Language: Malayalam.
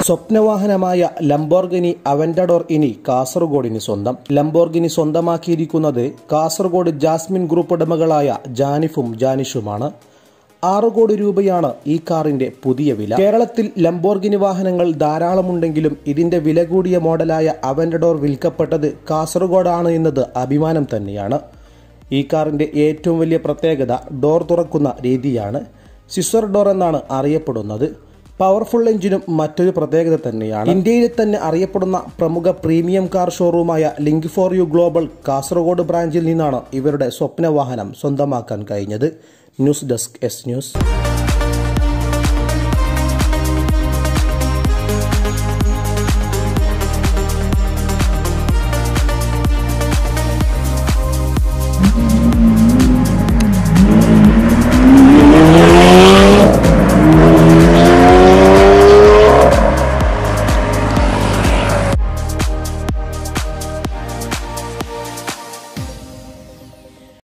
സ്വപ്നവാഹനമായ ലംബോർഗിനി അവന്റഡോർ ഇനി കാസർഗോഡിന് സ്വന്തം ലംബോർഗിനി സ്വന്തമാക്കിയിരിക്കുന്നത് കാസർഗോഡ് ജാസ്മിൻ ഗ്രൂപ്പ് ഉടമകളായ ജാനിഫും ജാനിഷുമാണ് ആറ് കോടി രൂപയാണ് ഈ കാറിന്റെ പുതിയ വില കേരളത്തിൽ ലംബോർഗിനി വാഹനങ്ങൾ ധാരാളമുണ്ടെങ്കിലും ഇതിന്റെ വില കൂടിയ മോഡലായ അവന്റഡോർ വിൽക്കപ്പെട്ടത് കാസർഗോഡാണ് എന്നത് അഭിമാനം തന്നെയാണ് ഈ കാറിന്റെ ഏറ്റവും വലിയ പ്രത്യേകത ഡോർ തുറക്കുന്ന രീതിയാണ് സിസർ ഡോർ എന്നാണ് അറിയപ്പെടുന്നത് പവർഫുൾ എഞ്ചിനും മറ്റൊരു പ്രത്യേകത തന്നെയാണ് ഇന്ത്യയിൽ തന്നെ അറിയപ്പെടുന്ന പ്രമുഖ പ്രീമിയം കാർ ഷോറൂമായ Link For You Global Kasaragod ബ്രാഞ്ചിൽ നിന്നാണ് ഇവരുടെ സ്വപ്ന വാഹനം സ്വന്തമാക്കാൻ കഴിഞ്ഞത് ന്യൂസ് ഡെസ്ക് എസ് ന്യൂസ്